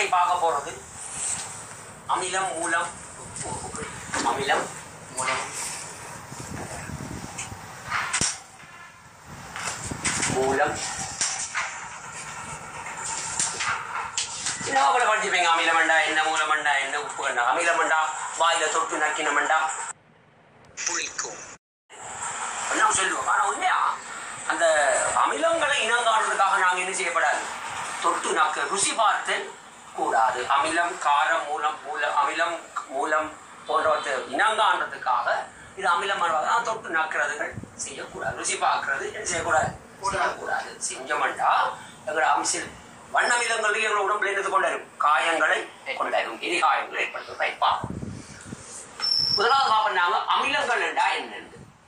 அடிப்படை பார்க்க போறது அமிலம் மூலம் உப்பு. அமிலம் மூலம் மூலம் நோபல படிச்சுப்பீங்க அமிலமண்டா என்ன மூலமண்டா என்ன உப்பு கண்டா அமிலமண்டா வாயில தொட்டு நக்கினமண்டா புளிக்கும் நான் சொல்லுவோம் ஆனா உண்மையா அந்த அமிலங்களை இனங்காணுறதுக்காக நாங்க என்ன செய்யப்படாது தொட்டு நக்க ருசி பார்த்தல் கூடாது அமிலம் காரம் மூலம் மூலம் அமிலம் மூலம் போன்றவற்றை இனங்காணுறதுக்காக இது அமிலம் நான் தொட்டு நக்கிறதுகள் செய்யக்கூடாது ருசி பார்க்கறது என்ன செய்யக்கூடாது செய்யக்கூடாது செஞ்சோம்டா எங்களோட அம்சில் வண்ணமிலங்கள் எங்களோட உடம்புல என்னது கொண்டாடும் காயங்களை கொண்டாடும் எரிகாயங்களை ஏற்படுத்தும் ரைப்பா முதலாவது பாப்பண்ணாங்க அமிலங்கள் என்றா என்னன்னு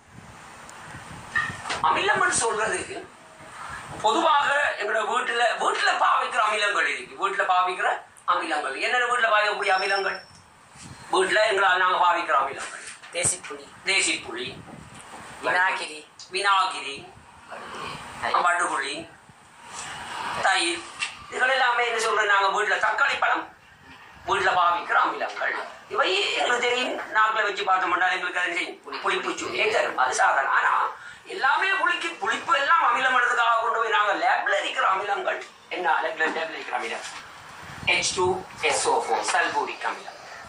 அமிலம்னு சொல்றது பொதுவாக எங்களோட வீட்டுல வீட்டுல பாவிக்கிற அமிலங்கள் இருக்கு வீட்டுல பாவிக்கிற அமிலங்கள் என்னென்ன வீட்டுல பாவிக்கக்கூடிய அமிலங்கள் வீட்டுல எங்களால் நாங்க பாவிக்கிற அமிலங்கள் தேசிப்புளி தேசி புளி வினாகிரி வினாகிரி வடுகுழி தயிர் இதுகள் எல்லாமே என்ன சொல்றேன் நாங்க வீட்டுல தக்காளி பழம் வீட்டுல பாவிக்கிற அமிலங்கள் இவை எங்களுக்கு தெரியும் நாக்கில் வச்சு பார்த்தோம்னா எங்களுக்கு அது தெரியும் புளிப்பு சுவையே தரும் அது சாதாரண ஆனா எல்லாமே புளிக்கு புளிப்பு எல்லாம் அமிலம் எடுத்துக்காக கொண்டு போய் நாங்க லேப்ல இருக்கிற அமிலங்கள் என்ன லேப்ல லேப்ல இருக்கிற அமிலம் H two SO four sulphuric அமிலம்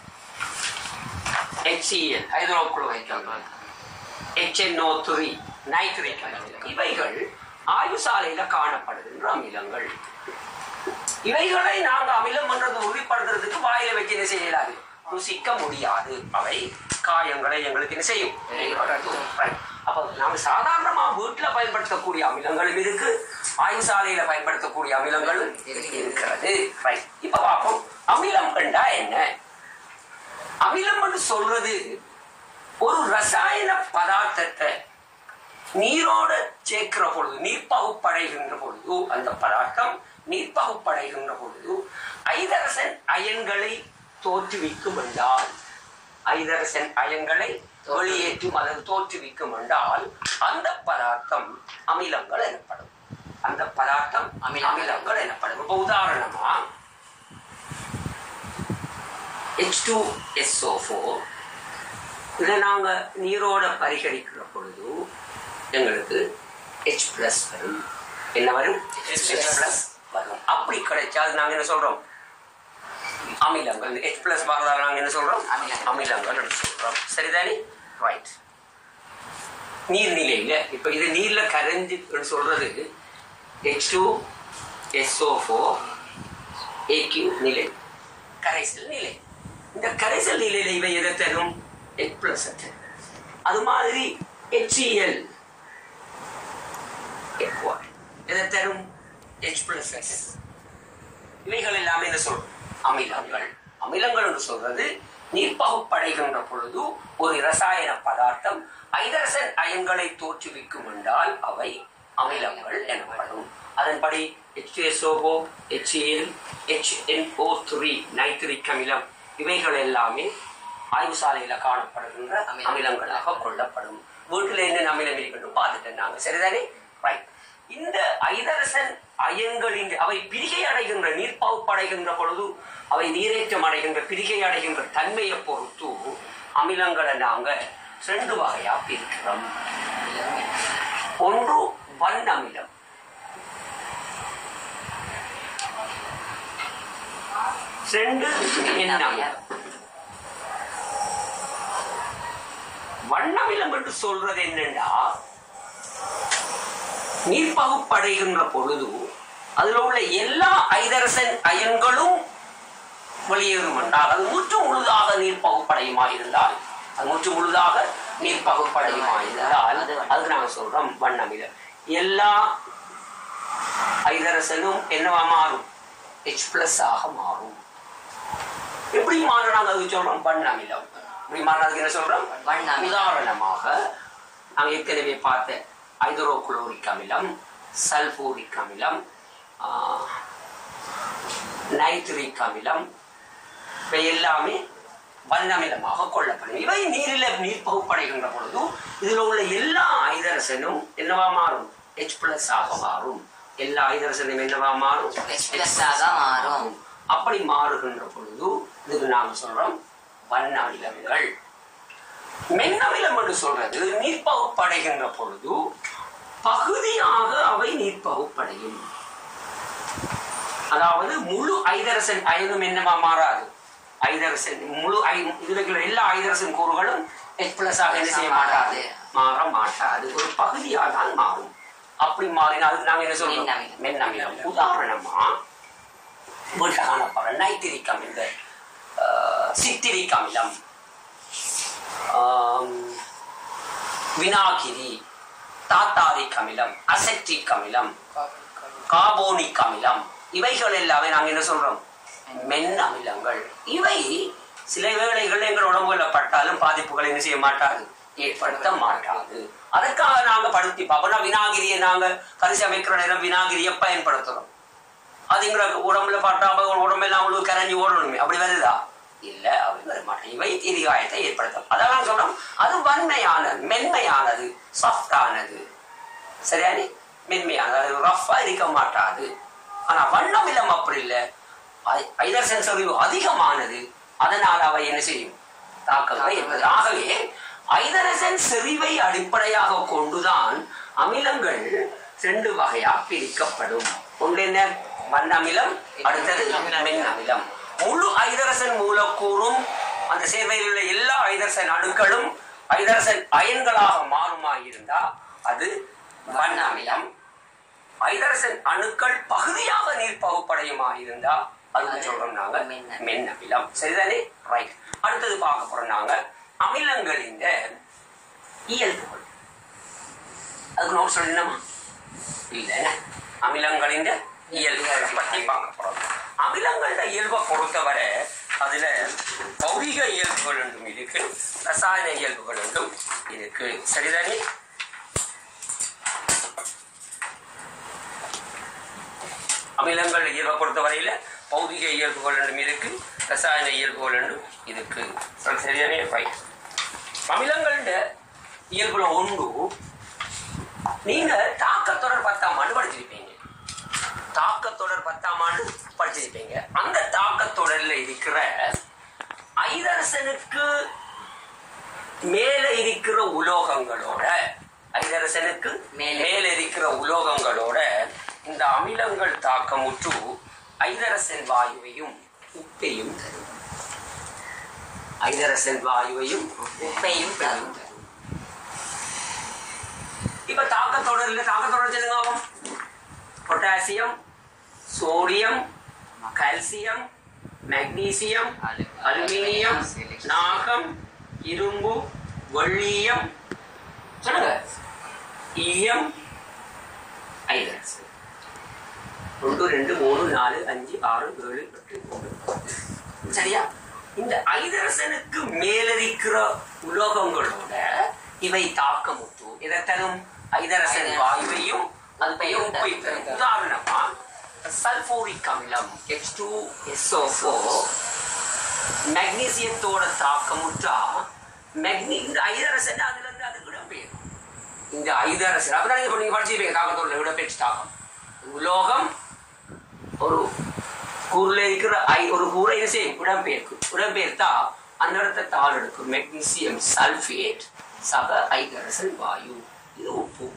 ஹெச்சிஎல் ஹைட்ரோக்ளோரைக் அமிலம் HNO த்ரீ நைட்ரிக் அமிலம் இவைகள் ஆயுசாலையில காணப்படுகின்ற அமிலங்கள் இவைகளை நாங்க அமிலம் என்றது உறுதிப்படுத்துறதுக்கு வாயில வச்சு என்ன செய்யலாது ருசிக்க முடியாது அவை காயங்களை எங்களுக்கு என்ன செய்யும் Right. அப்ப நாம சாதாரணமா வீட்டுல பயன்படுத்தக்கூடிய அமிலங்களும் இருக்கு ஆயுசாலையில பயன்படுத்தக்கூடிய அமிலங்களும் இருக்கிறது Right. இப்ப பார்ப்போம் அமிலம் என்றா என்ன அமிலம் என்று சொல்றது ஒரு ரசாயன பதார்த்தத்தை நீரோட சேர்க்கிற பொழுது நீர் பகுப்படைகின்ற பொழுது அந்த பதார்த்தம் நீர் பகுப்படைகின்ற பொழுது ஐதரசன் அயன்களை தோற்றுவிக்கும் என்றால் ஐதரசன் அயன்களை வெளியேற்றும் அல்லது தோற்றுவிக்கும் என்றால் அந்த பதார்த்தம் அமிலங்கள் எனப்படும் அந்த பதார்த்தம் அமிலங்கள். அமிலங்கள் எனப்படும் இப்ப உதாரணமா ஹெச் டூ எஸ்ஓ ஃபோர் இதை நாங்க நீரோட பரிகரிக்கிற பொழுது எங்களுக்கு ஹெச் பிளஸ் வரும் என்ன வரும் ஹெச் பிளஸ் வரும் அப்படி கிடைச்சா அது நாங்க என்ன சொல்றோம் அமிலங்கள் ஹெச் பிளஸ் வரதால நாங்க என்ன சொல்றோம் அமிலங்கள். அமிலங்கள் என்று சொல்றோம் சரிதானே ரைட் நீர்நிலையில இப்ப இது நீர்ல கரைஞ்சு சொல்றது H two SO four AQ நிலை கரைசல் நிலை இந்த கரைசல் நிலையில இவை எதை தரும் எச் பிளஸ் அது மாதிரி HCl எதை தரும் H பிளஸ் இவைகள் எல்லாமே என்ன சொல்றோம் அமிலங்கள் அமிலங்கள் என்று சொல்றது நீர் பகுப்படைகின்ற பொழுது ஒரு ரசாயன பதார்த்தம் ஐதரசன் அயன்களை தோற்றுவிக்கும் என்றால் அவை அமிலங்கள் எனப்படும் அதன்படி H2SO4, HCl, HNO3 நைட்ரிக் அமிலம் இவைகள் எல்லாமே ஆய்வுசாலையில காணப்படுகின்ற அமிலம். அமிலங்களாக கொள்ளப்படும் வீட்டுல என்ன அமிலம் இருக்கட்டும் பார்த்துட்டேன் நாங்க சரிதானே ரைட் இந்த ஐதரசன் அயன்களின் அவை பிரிகை அடைகின்ற நீர் பகுப்படைகின்ற பொழுது அவை நீரேற்றம் அடைகின்ற பிரிகை அடைகின்ற தன்மையை பொறுத்து அமிலங்களை நாங்க ரெண்டு வகையா பிரிக்கிறோம் ஒன்று வன் அமிலம் ரெண்டு எண் அமிலம் வண்ணமிலம் என்று சொல்றது என்னன்னா நீர் பகுப்படைகின்ற பொழுது அதுல உள்ள எல்லா ஐதரசன் அயன்களும் வெளியேறும் என்றால் அது முற்று முழுதாக நீர் பகுப்படையுமா இருந்தால் அது முற்று முழுதாக நீர் பகுப்படையுமா இருந்தால் அதுக்கு நாங்க சொல்றோம் வண்ணமிலம் எல்லா ஐதரசனும் என்னவா மாறும் ஹெச் பிளஸ் ஆக மாறும் எப்படி மாறினாங்க அது சொல்றோம் வண்ணமிலம் இப்படி மாறினதுக்கு என்ன சொல்றோம் வண்ணமிலம். உதாரணமாக நாங்கள் ஏற்கனவே பார்த்த ஹைட்ரோகுளோரிக் அமிலம் சல்பூரிக் அமிலம் நைட்ரிக் அமிலம் இவை எல்லாமே வண்ணமிலமாக கொள்ளப்படும் இவை நீரில் நீர் பகுப்படைகின்ற பொழுது இதில் உள்ள எல்லா ஐதரசனும் என்னவா மாறும் ஹெச் பிளஸ் ஆக மாறும் எல்லா ஐதரசனும் என்னவா மாறும் H plus ஆக மாறும். அப்படி மாறுகின்ற பொழுது இதுக்கு நாங்க சொல்றோம் வண்ண அமிலங்கள் மென்னமிலம் என்று சொல்றது நீர்ப்பகுப்படைகின்ற பொழுது பகுதியாக அவை நீர்ப்பகுப்படையும் அதாவது முழு ஐதரசன் அயனும் என்னவா மாறாது ஐதரசன் முழு ஐ இதுல இருக்கிற எல்லா ஐதரசன் கூறுகளும் எச் பிளஸ் ஆக என்ன செய்ய மாட்டாது மாற மாட்டாது ஒரு பகுதியாக தான் மாறும் அப்படி மாறினா அதுக்கு நாங்க என்ன சொல்றோம் மென்னமிலம். மென்னமிலம் உதாரணமா வீட்டில் காணப்படுற நைத்திரிக் அமில சித்திரிக் அமிலம் ஆம், வினாகிரி தாத்தாரிக் அமிலம் அசெப்டிக் அமிலம் கார்போனிக் அமிலம் இவைகள் எல்லாமே நாங்க என்ன சொல்றோம் மென் அமிலங்கள் இவை சில வேளைகள் எங்கள் உடம்புல பட்டாலும் பாதிப்புகளை என்ன செய்ய மாட்டாது ஏற்படுத்த மாட்டாது அதற்காக நாங்க படுத்தி பார்ப்போம் வினாகிரியை நாங்க கரிசி அமைக்கிற நேரம் வினாகிரியை பயன்படுத்துறோம் அது எங்களை உடம்புல பட்டா அப்ப உடம்பெல்லாம் அவ்வளவு கரைஞ்சி ஓடணுமே அப்படி வருதா இல்ல அப்படி வர மாட்டேன் இவை தீரிகாயத்தை ஏற்படுத்தும் அதெல்லாம் சொல்றோம் அது வன்மையானது மென்மையானது சாஃப்டானது சரியானே மென்மையானது ரஃபா இருக்க மாட்டாது ஆனா வண்ணமிலம் அப்படி இல்லை ஐதர்சன் செறிவு அதிகமானது அதனால் அவை என்ன செய்யும் தாக்கங்களை என்பது ஆகவே ஐதரசன் செறிவை அடிப்படையாக கொண்டுதான் அமிலங்கள் ரெண்டு வகையா பிரிக்கப்படும் ஒன்று என்ன வண்ணமிலம் அடுத்தது மென் அமிலம் முழு ஐதரசன் மூலக்கூறும் அந்த சேர்வையில் உள்ள எல்லா ஐதரசன் அணுக்களும் ஐதரசன் அயன்களாக மாறுமா இருந்தா அது வண்ண அமிலம் ஐதரசன் அணுக்கள் பகுதியாக நீர் பகுப்படையுமா இருந்தா அதுக்கு சொல்றோம் நாங்க மென் மென் அமிலம் சரிதானே ரைட் அடுத்தது பார்க்க போறோம் நாங்க அமிலங்களின் இயல்புகள் அதுக்கு நோட் சொல்லணுமா இல்ல அமிலங்களின் இயல்புகளை பத்தி பார்க்க போறோம் அமிலங்களோட இயல்பை பொறுத்தவரை அதுல பௌதிக இயல்புகள் ஒன்றும் இருக்கு ரசாயன இயல்புகள் ஒன்றும் இருக்கு சரிதானே அமிலங்கள் இயல்பை பொறுத்தவரையில பௌதிக இயல்புகள் ஒன்றும் இருக்கு ரசாயன இயல்புகள் ஒன்றும் இருக்கு சரி, சரிதானே ரைட் அமிலங்களோட இயல்புல ஒன்று நீங்க தாக்கத்தொடர் பத்தாம் ஆண்டு படிச்சிருப்பீங்க தாக்கத்தொடர் பத்தாம் ஆண்டு படிச்சிருப்பீங்க அந்த தாக்கத்தொடர்ல இருக்கிற ஐதரசனுக்கு மேல இருக்கிற உலோகங்களோட ஐதரசனுக்கு மேலே. மேல இருக்கிற உலோகங்களோட இந்த அமிலங்கள் தாக்கமுற்று ஐதரசன் வாயுவையும் உப்பையும் தரும் ஐதரசன் வாயுவையும் உப்பையும் தரும் இப்ப தாக்கத்தொடர்ல தாக்கத்தொடர் சொல்லுங்க பாப்போம். Potassium sodium calcium magnesium aluminium நாகம் இரும்பு வெள்ளியம் சொல்லுங்க ஈயம் ஐதரசன் ஒன்று ரெண்டு மூணு நாலு அஞ்சு ஆறு ஏழு எட்டு ஒன்பது சரியா இந்த ஐதரசனுக்கு மேலிருக்கிற உலோகங்களோட இவை தாக்கமுற்று இதை தரும் ஐதரசன் வாயுவையும் அதுபையும் உப்பை தரும் உதாரணமா சல்பூரிக் அமிலம் எச் டூ எஸ்ஓ மெக்னீசியத்தோட தாக்கமுற்றா மெக்னி இந்த ஐதரசன் அதுல இருந்து அது இடம்பெயரும் இந்த ஐதரசன் அப்பதான் நீங்க நீங்க படிச்சிருப்பீங்க தாக்கத்தோட இடம்பெயர்ச்சி தாக்கம் உலோகம் ஒரு கூறுல இருக்கிற ஐ ஒரு கூரை என்ன செய்யும் இடம்பெயர்க்கும் இடம்பெயர்த்தா அந்த இடத்தை தாள் எடுக்கும் மெக்னீசியம் சல்பேட் சக ஐதரசன் வாயு இது உப்பு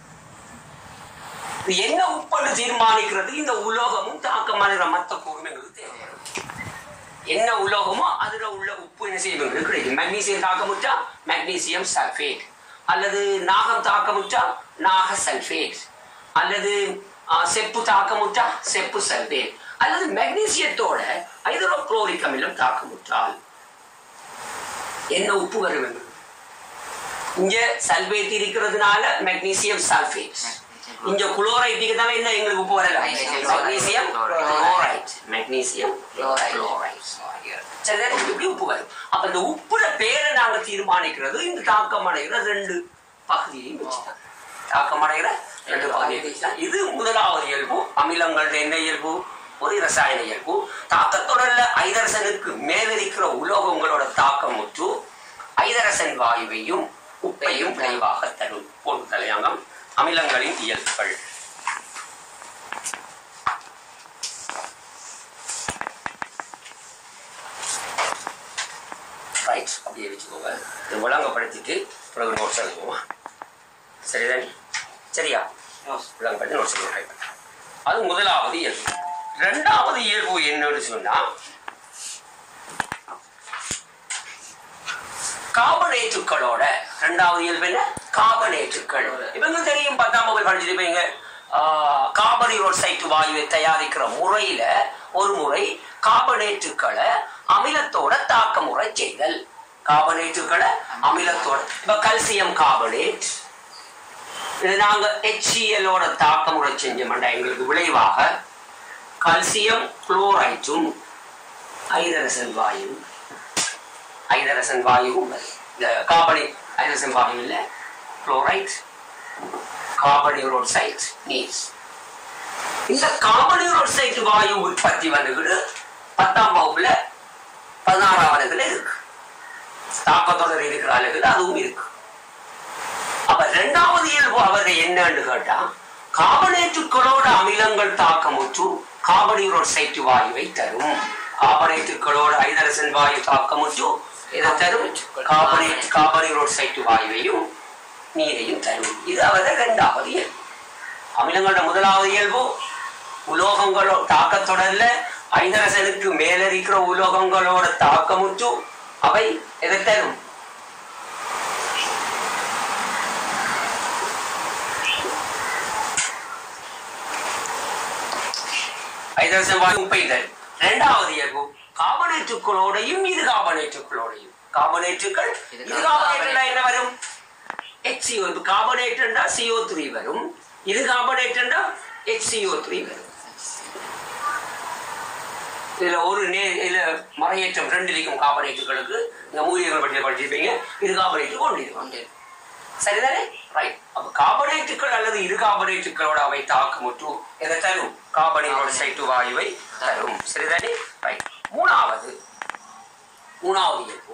இது என்ன உப்புன்னு தீர்மானிக்கிறது இந்த உலோகமும் தாக்கமான மத்த கூறும் எங்களுக்கு தேவை என்ன உலோகமோ அதுல உள்ள உப்பு என்ன செய்யும் எங்களுக்கு கிடைக்கும் மெக்னீசியம் தாக்கமுற்றா மெக்னீசியம் சல்பேட் அல்லது நாகம் தாக்கமுற்றா நாக சல்பேட் அல்லது ஆ, செப்பு தாக்கமுற்றா செப்பு சல்பேட் அல்லது மெக்னீசியத்தோட ஹைட்ரோக்ளோரிக் அமிலம் தாக்கமுற்றால் என்ன உப்பு வரும் எங்களுக்கு இங்க சல்பேட் இருக்கிறதுனால மெக்னீசியம் சல்பேட் இங்க குளோரைட் இருக்கிறதால என்ன எங்களுக்கு உப்பு வரல magnesium chloride magnesium Chloride. Chloride சரி இப்படி உப்பு வரும் அப்ப இந்த உப்புல பேரை நாங்க தீர்மானிக்கிறது இந்த தாக்கம் அடைகிற ரெண்டு பகுதியையும் வச்சுதான் தாக்கம் அடைகிற ரெண்டு பகுதியை வச்சுதான் இது முதலாவது இயல்பு அமிலங்களோட என்ன இயல்பு ஒரு ரசாயன இயல்பு தாக்கத்தொடர்ல ஐதரசனுக்கு மேலிருக்கிற உலோகங்களோட தாக்கம் முற்று ஐதரசன் வாயுவையும் உப்பையும் விளைவாக தரும் பொது தலையங்கம் அமிலங்களின் இயல்புகள் ரைட் அப்படியே வச்சுக்கோங்க இதை விளங்கப்படுத்திட்டு பிறகு நோட்ஸ் எழுதுவோமா சரிதானே சரியா விளங்கப்படுத்தி நோட்ஸ் எழுதுவோம் ரைட் அது முதலாவது இயல்பு ரெண்டாவது இயல்பு என்னன்னு சொன்னா கார்பனேட்டுகளோட ரெண்டாவது இயல்பு என்ன கார்பனேட்டுகள் இவங்க தெரியும் பத்தாம் வகுப்பு படிச்சிருப்பீங்க கார்பனிரோசைட்டு வாயுவை தயாரிக்கிற முறையில ஒரு முறை கார்பனேட்டுகளை அமிலத்தோட தாக்க முறை செய்தல் கார்பனேட்டுகளை அமிலத்தோட இப்ப கல்சியம் கார்பனேட் இது நாங்க ஹெச்சிஎலோட தாக்க முறை செஞ்சோம்டா எங்களுக்கு விளைவாக கல்சியம் குளோரைட்டும் ஐதரசன் வாயு ஐதரசன் வாயுவும் வருது. இந்த கார்பனி ஐதரசன் வாயு இல்ல குளோரைட் கார்பனிரோசைட் நீர்ஸ் இந்த கார்பனிரோசைட் வாயு உற்பத்தி வந்துகிட்டு பத்தாம் வகுப்புல பதினாறாம் வகுப்புல இருக்கு தாக்கத்தொடர் இருக்கிற அழகுல அதுவும் இருக்கு அப்ப இரண்டாவது இயல்பு அவர்கள் என்னன்னு கேட்டா கார்பனேட்டுகளோட அமிலங்கள் தாக்கமுற்று கார்பனிரோசைட்டு வாயுவை தரும் கார்பனேட்டுகளோட ஐதரசன் வாயு தாக்கமுற்று இதை தரும் கார்பனேட் கார்பனிரோசைட்டு வாயுவையும் நீரையும் தரும் இது அவரது இரண்டாவது இயல்பு அமிலங்களோட முதலாவது இயல்பு உலோகங்களோ தாக்கத்தொடர்ல ஐதரசனுக்கு மேல இருக்கிற உலோகங்களோட தாக்கமுற்று அவை எதை தரும் ஐதரசன் வாயு உப்பைதல் இரண்டாவது இயல்பு கார்பனேட்டுகளோடையும் இது கார்பனேட்டுகளோடையும் கார்பனேட்டுகள் இது இது கார்பனேட்டுனா என்ன வரும் HCO இப்ப கார்பனேட்டுண்டா CO3 த்ரீ வரும் இது கார்பனேட்டுண்டா HCO3 த்ரீ வரும் இதுல ஒரு நே இதுல மறையேற்றம் ரெண்டு இருக்கும் கார்பனேட்டுகளுக்கு இந்த மூலிகைகள் பற்றி படிச்சிருப்பீங்க இது கார்பனேட்டு கொண்டு இருக்கும் கொண்டு சரிதானே ரைட் அப்ப கார்பனேட்டுகள் அல்லது இரு கார்பனேட்டுகளோட அவை தாக்கமுற்று எதை தரும் கார்பனிரோட சைட்டு வாயுவை தரும் சரிதானே ரைட் மூணாவது மூணாவது இயல்பு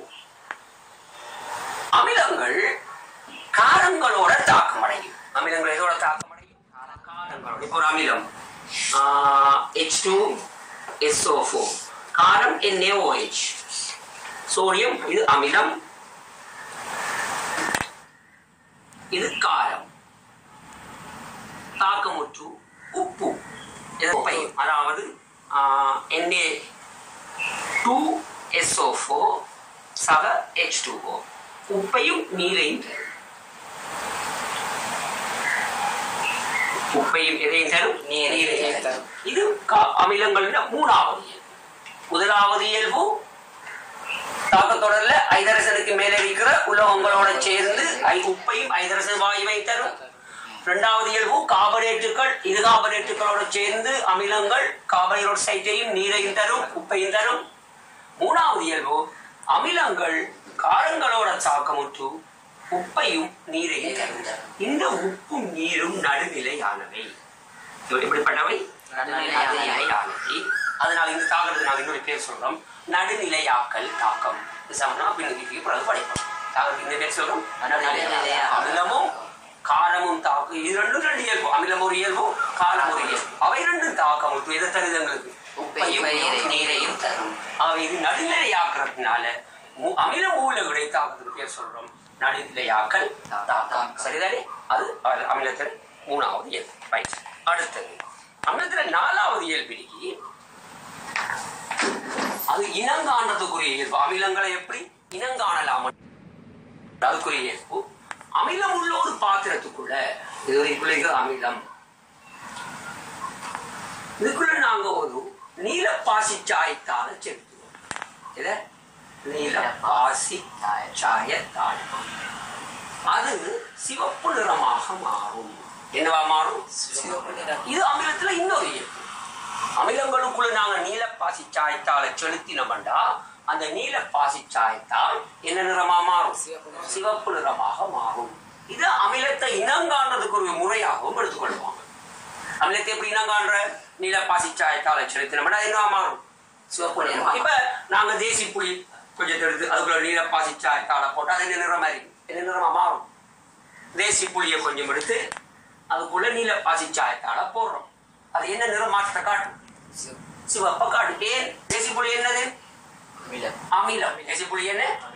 அமிலங்கள் காரங்களோட தாக்கமடையும் அமிலங்கள் எதோட தாக்கமடையும் காரங்களோட இப்போ ஒரு அமிலம் ஹெச் டூ எஸ்ஓ ஃபோர் காரம் NaOH சோடியம் இது அமிலம் இது காரம் தாக்கமுற்று உப்பு உப்பையும் அதாவது என்ஏ டூ எஸ்ஓ ஃபோர் சக ஹெச் டூ ஓ உப்பையும் நீரையும் தரும் உப்பையும் எதையும் தரும் நீரையும் தரும் இது கா- அமிலங்கள்ல மூணாவது இயல்பு முதலாவது இயல்பு தாக்கத்தொடர்ல ஐதரசனுக்கு மேல இருக்கிற உலோகங்களோட சேர்ந்து ஐ- உப்பையும் ஐதரசன் வாயுவை தரும் இரண்டாவது இயல்பு கார்பனேட்டுகள் இரு கார்பனேட்டுகளோட சேர்ந்து அமிலங்கள் கார்பனோசைட்டையும் நீரையும் தரும் உப்பையும் தரும் மூணாவது இயல்பு அமிலங்கள் காரங்களோட தாக்கமுற்று உப்பையும் நீரையும் தரும் இந்த உப்பும் நீரும் நடுநிலையானவை எப்படிப்பட்டவை நடுநிலையானவை. நடுநிலையானவை அதனால இந்த தாக்கத்துக்கு நாங்க இன்னொரு பேர் சொல்றோம் நடுநிலையாக்கல் தாக்கம் இது சமனா பின்னுக்கு பிறகு படிப்போம் தாக்கத்துக்கு இந்த பேர் சொல்றோம் நடுநிலையாக்கல். அமிலமும் காரமும் தாக்கு இது ரெண்டும் ரெண்டு இயல்பு அமிலம் ஒரு இயல்பு காரம் ஒரு இயல்பு அவை ரெண்டும் தாக்கம் உண்டு எதை தருது எங்களுக்கு உப்பையும் உப்பையும் நீரையும் தரும் அவை இது நடுநிலையாக்குறதுனால மு- அமில மூலகளை தாக்கத்துக்கு பேர் சொல்றோம் நடுநிலையாக்கல் தாக்கம் சரிதானே அது அது அமிலத்தில் மூணாவது இயல்பு ரைட் அடுத்தது அமிலத்துல நாலாவது இயல்பிடிக்கு அது இனங்காணத்துக்குரிய இயல்பு அமிலங்களை எப்படி இனங்காணலாம் அதுக்குரிய இயல்பு அமிலம் உள்ள ஒரு பாத்திரத்துக்குள்ள இது ஒரு இதுக்குள்ள அமிலம் இதுக்குள்ள நாங்க ஒரு நீலப்பாசி சாயத்தால செலுத்துவோம் இத நீலப்பாசி சாயத்தாள் அது சிவப்பு நிறமாக மாறும் என்னவா மாறும் இது அமிலத்துல இன்னொரு இயல்பு அமிலங்களுக்குள்ள நாங்க நீலப்பாசி சாயத்தால செலுத்தினோம்டா அந்த நீலப்பாசி சாயத்தால் என்ன நிறமா மாறும் சிவப்பு நிறமாக மாறும் இது அமிலத்தை இனங்காண்றதுக்கு ஒரு முறையாகவும் எடுத்துக்கொள்வாங்க அமிலத்தை எப்படி இனங்காண்ற நீலப்பாசி சாயத்தால செலுத்தினோம்னா அது என்னவா மாறும் சிவப்பு நிறம் இப்ப நாங்க தேசி புளி கொஞ்சம் எடுத்து அதுக்குள்ள நீலப்பாசி சாயத்தால போட்டா அது என்ன நிறமா இருக்கும் என்ன நிறமா மாறும் தேசி புளியை கொஞ்சம் எடுத்து அதுக்குள்ள நீலப்பாசி சாயத்தால போடுறோம் அது என்ன நிறம் மாற்றத்தை காட்டும் சிவப்ப காட்டும் ஏன் தேசி புளி என்னது அமிலம் தேசி புளி என்ன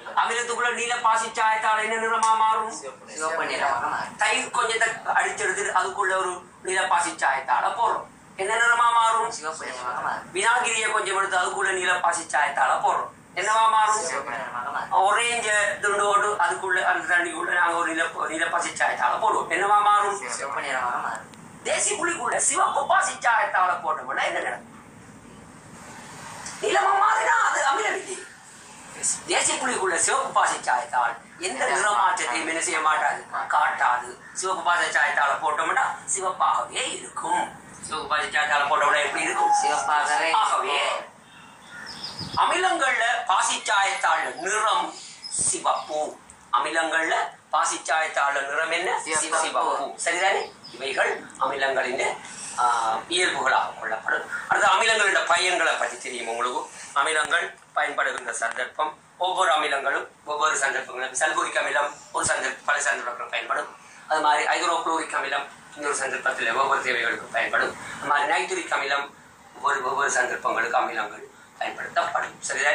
அமிலத்துக்குள்ள நீல பாசி சாயத்தால் என்ன நிறமா மாறும் சிவப்பு நிறமாக மாறும் தயிர் கொஞ்சத்தை அடிச்செடுத்து அதுக்குள்ள ஒரு நீல பாசி சாயத்தால போடுறோம் என்ன நிறமா மாறும் சிவப்பு நிறமாக மாறும் வினாகிரியை கொஞ்சம் எடுத்து அதுக்குள்ள நீல பாசி சாயத்தால போடுறோம் என்னவா மாறும் சிவப்பு நிறமாக மாறும் ஒரேஞ்ச துண்டு ஓட்டு அதுக்குள்ள அந்த தண்ணிக்குள்ள நாங்க ஒரு நில நீல பாசி சாயத்தால போடுவோம் என்னவா மாறும் சிவப்பு நிறமாக மாறும் தேசி புலிக்குள்ள சிவப்பு பாசி சாயத்தால போட்டோம்னா என்ன நடக்கும் நிலமா மாறினா அது அமில விதி தேசிய புலிக்குள்ள சிவப்பு பாசி சாயத்தால் எந்த நிறமாற்றத்தையும் என்ன செய்ய மாட்டாது காட்டாது சிவப்பு பாசி சாயத்தால போட்டோம்னா சிவப்பாகவே இருக்கும் சிவப்பு பாசி சாயத்தால போட்டோம்னா எப்படி இருக்கும் சிவப்பாகவே ஆகவே அமிலங்கள்ல பாசிச்சாயத்தாள் நிறம் சிவப்பு அமிலங்கள்ல பாசிச்சாயத்தாள் நிறம் என்ன சிவப்பு. சிவப்பு சரிதானே இவைகள் அமிலங்களின் ஆஹ், இயல்புகளாக கொள்ளப்படும் அடுத்து அமிலங்களோட பயன்களை பற்றி தெரியும் உங்களுக்கு அமிலங்கள் பயன்படுகின்ற சந்தர்ப்பம் ஒவ்வொரு அமிலங்களும் ஒவ்வொரு சந்தர்ப்பங்களும் சல்பூரிக் அமிலம் ஒரு சந்தர்ப்ப பல சந்தர்ப்பங்கள் பயன்படும் அது மாதிரி ஹைட்ரோக்ளோரிக் அமிலம் இன்னொரு சந்தர்ப்பத்தில் ஒவ்வொரு தேவைகளுக்கு பயன்படும் அது மாதிரி நைட்ரிக் அமிலம் ஒவ்வொரு ஒவ்வொரு சந்தர்ப்பங்களுக்கு அமிலங்கள் பயன்படுத்தப்படும் சரிதான்